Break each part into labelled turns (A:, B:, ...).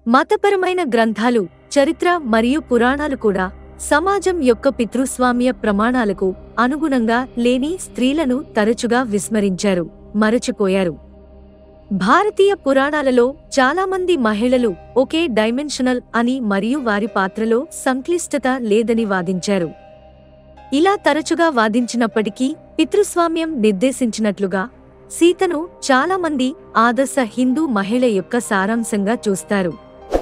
A: మతపరమైన గ్రంథాలు చరిత్ర మరియు పురాణాలు కూడా సమాజం యొక్క పితృస్వామ్య ప్రమాణాలకు అనుగుణంగా లేని స్త్రీలను తరచుగా విస్మరించారు మరచిపోయారు భారతీయ పురాణాలలో చాలామంది మహిళలు ఒకే డైమెన్షనల్ అని మరియు వారి పాత్రలో సంక్లిష్టత లేదని వాదించారు ఇలా తరచుగా వాదించినప్పటికీ పితృస్వామ్యం నిర్దేశించినట్లుగా సీతను చాలామంది ఆదర్శ హిందూ మహిళ యొక్క సారాంశంగా చూస్తారు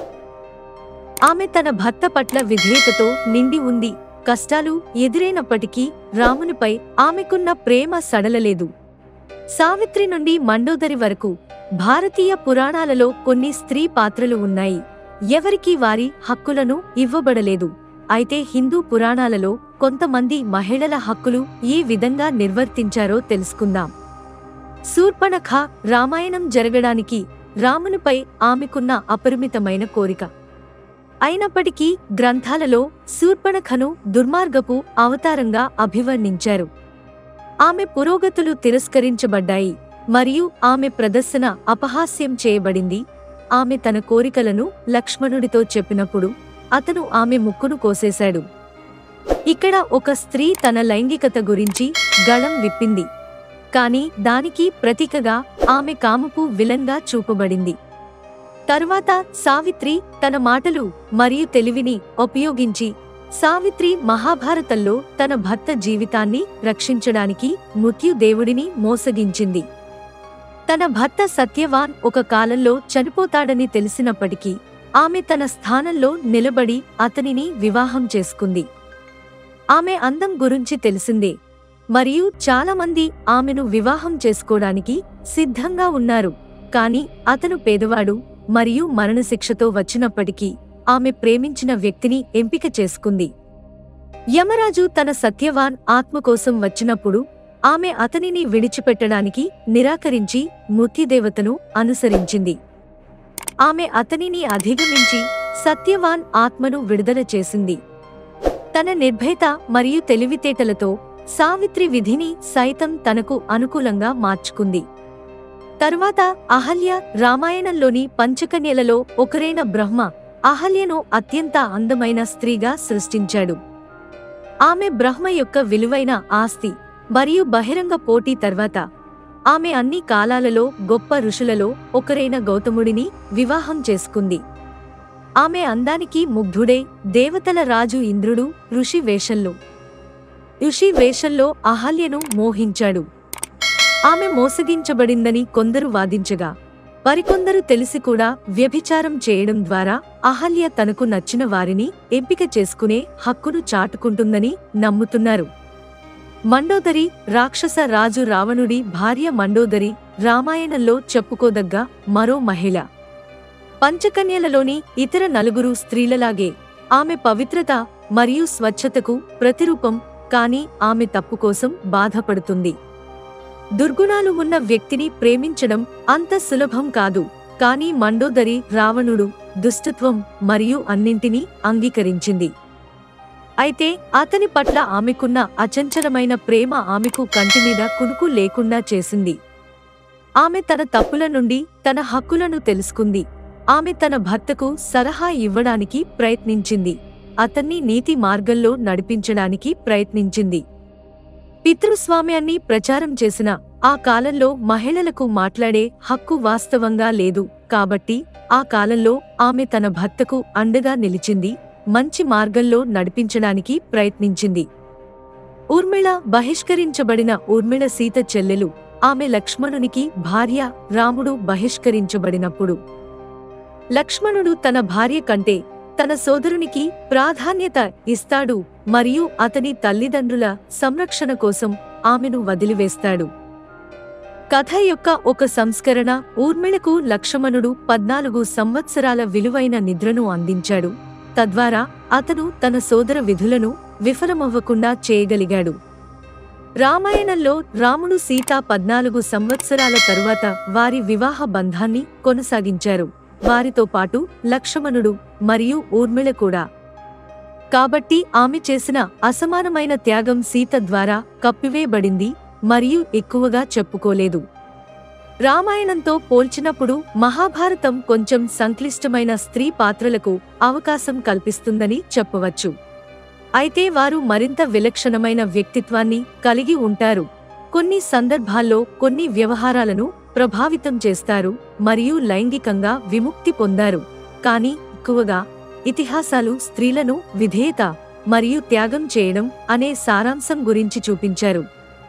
A: ఆమె తన భర్త పట్ల విధేయతతో నిండి ఉంది కష్టాలు ఎదురైనప్పటికీ రామునిపై ఆమెకున్న ప్రేమ సడలలేదు సావిత్రి నుండి మండోదరి వరకు భారతీయ పురాణాలలో కొన్ని స్త్రీ పాత్రలు ఉన్నాయి ఎవరికీ వారి హక్కులను ఇవ్వబడలేదు అయితే హిందూ పురాణాలలో కొంతమంది మహిళల హక్కులు ఏ విధంగా నిర్వర్తించారో తెలుసుకుందాం శూర్పణఖ రామాయణం జరగడానికి రామునిపై ఆమెకున్న అపరిమితమైన కోరిక అయినప్పటికీ గ్రంథాలలో శూర్పణఖను దుర్మార్గపు అవతారంగా అభివర్ణించారు ఆమె పురోగతులు తిరస్కరించబడ్డాయి మరియు ఆమె ప్రదర్శన అపహాస్యం చేయబడింది ఆమె తన కోరికలను లక్ష్మణుడితో చెప్పినప్పుడు అతను ఆమె ముక్కును కోసేశాడు ఇక్కడ ఒక స్త్రీ తన లైంగికత గురించి గళం విప్పింది కాని దానికి ప్రతీకగా ఆమె కాముపు విలన్గా చూపబడింది తరువాత సావిత్రి తన మాటలు మరియు తెలివిని ఉపయోగించి సావిత్రి మహాభారతంలో తన భర్త జీవితాన్ని రక్షించడానికి మృత్యుదేవుడిని మోసగించింది తన భర్త సత్యవాన్ ఒక కాలంలో చనిపోతాడని తెలిసినప్పటికీ ఆమె తన స్థానంలో నిలబడి అతనిని వివాహం చేసుకుంది ఆమె అందం గురించి తెలిసిందే మరియు చాలామంది ఆమెను వివాహం చేసుకోవడానికి సిద్ధంగా ఉన్నారు కాని అతను పేదవాడు మరియు మరణశిక్షతో వచ్చినప్పటికీ ఆమె ప్రేమించిన వ్యక్తిని ఎంపిక చేసుకుంది యమరాజు తన సత్యవాన్ ఆత్మ కోసం వచ్చినప్పుడు ఆమె అతనిని విడిచిపెట్టడానికి నిరాకరించి మృత్యుదేవతను అనుసరించింది ఆమె అతనిని అధిగమించి సత్యవాన్ ఆత్మను విడుదల చేసింది తన నిర్భయత మరియు తెలివితేటలతో సావిత్రి విధిని సైతం తనకు అనుకూలంగా మార్చుకుంది తరువాత అహల్య రామాయణంలోని పంచకన్యలలో ఒకరైన బ్రహ్మ అహల్యను అత్యంత అందమైన స్త్రీగా సృష్టించాడు ఆమె బ్రహ్మ యొక్క విలువైన ఆస్తి మరియు బహిరంగ పోటీ తర్వాత ఆమె అన్ని కాలాలలో గొప్ప ఋషులలో ఒకరైన గౌతముడిని వివాహం చేసుకుంది ఆమె అందానికి ముగ్ధుడై దేవతల రాజు ఇంద్రుడు ఋషి వేషంలో ఋషి వేషంలో అహల్యను మోహించాడు ఆమె మోసగించబడిందని కొందరు వాదించగా మరికొందరు తెలిసి కూడా వ్యభిచారం చేయడం ద్వారా అహల్య తనకు నచ్చిన వారిని ఎంపిక చేసుకునే హక్కును చాటుకుంటుందని నమ్ముతున్నారు మండోదరి రాక్షస రాజు రావణుడి భార్య మండోదరి రామాయణంలో చెప్పుకోదగ్గ మరో మహిళ పంచకన్యలలోని ఇతర నలుగురు స్త్రీలలాగే ఆమె పవిత్రత మరియు స్వచ్ఛతకు ప్రతిరూపం కాని ఆమె తప్పు కోసం బాధపడుతుంది దుర్గుణాలు ఉన్న వ్యక్తిని ప్రేమించడం అంత సులభం కాదు కాని మండోదరి రావణుడు దుష్టత్వం మరియు అన్నింటినీ అంగీకరించింది అయితే అతని పట్ల ఆమెకున్న అచంచలమైన ప్రేమ ఆమెకు కంటిమీద కునుకు లేకుండా చేసింది ఆమె తన తప్పుల నుండి తన హక్కులను తెలుసుకుంది ఆమె తన భర్తకు సలహా ఇవ్వడానికి ప్రయత్నించింది అతన్ని నీతి మార్గంలో నడిపించడానికి ప్రయత్నించింది పితృస్వామ్యాన్ని ప్రచారం చేసిన ఆ కాలంలో మహిళలకు మాట్లాడే హక్కు వాస్తవంగా లేదు కాబట్టి ఆ కాలంలో ఆమె తన భర్తకు అండగా నిలిచింది మంచి మార్గంలో నడిపించడానికి ప్రయత్నించింది ఊర్మిళ బహిష్కరించబడిన ఊర్మిళ సీత చెల్లెలు ఆమె లక్ష్మణునికి భార్య రాముడు బహిష్కరించబడినప్పుడు లక్ష్మణుడు తన భార్య కంటే తన సోదరునికి ప్రాధాన్యత ఇస్తాడు మరియు అతని తల్లిదండ్రుల సంరక్షణ కోసం ఆమెను వదిలివేస్తాడు కథ యొక్క ఒక సంస్కరణ ఊర్మిళకు లక్ష్మణుడు పద్నాలుగు సంవత్సరాల విలువైన నిద్రను అందించాడు తద్వారా అతను తన సోదర విధులను విఫలమవ్వకుండా చేయగలిగాడు రామాయణంలో రాముడు సీత పద్నాలుగు సంవత్సరాల తరువాత వారి వివాహ బంధాన్ని కొనసాగించారు వారితో పాటు లక్ష్మణుడు మరియు ఊర్మిళ కూడా కాబట్టి ఆమె చేసిన అసమానమైన త్యాగం సీత ద్వారా కప్పివేయబడింది మరియు ఎక్కువగా చెప్పుకోలేదు రామాయణంతో పోల్చినప్పుడు మహాభారతం కొంచెం సంక్లిష్టమైన స్త్రీ పాత్రలకు అవకాశం కల్పిస్తుందని చెప్పవచ్చు అయితే వారు మరింత విలక్షణమైన వ్యక్తిత్వాన్ని కలిగి ఉంటారు కొన్ని సందర్భాల్లో కొన్ని వ్యవహారాలను ప్రభావితం చేస్తారు మరియు లైంగికంగా విముక్తి పొందారు కానీ ఎక్కువగా ఇతిహాసాలు స్త్రీలను విధేయత మరియు త్యాగం చేయడం అనే సారాంశం గురించి చూపించారు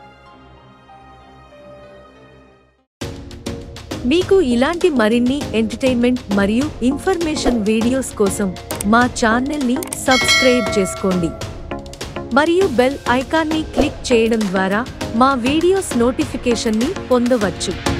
A: మీకు ఇలాంటి మరిన్ని ఎంటర్టైన్మెంట్ మరియు ఇన్ఫర్మేషన్ వీడియోస్ కోసం మా ఛానల్ని సబ్స్క్రైబ్ చేసుకోండి మరియు బెల్ ఐకాన్ని క్లిక్ చేయడం ద్వారా మా వీడియోస్ నోటిఫికేషన్ని పొందవచ్చు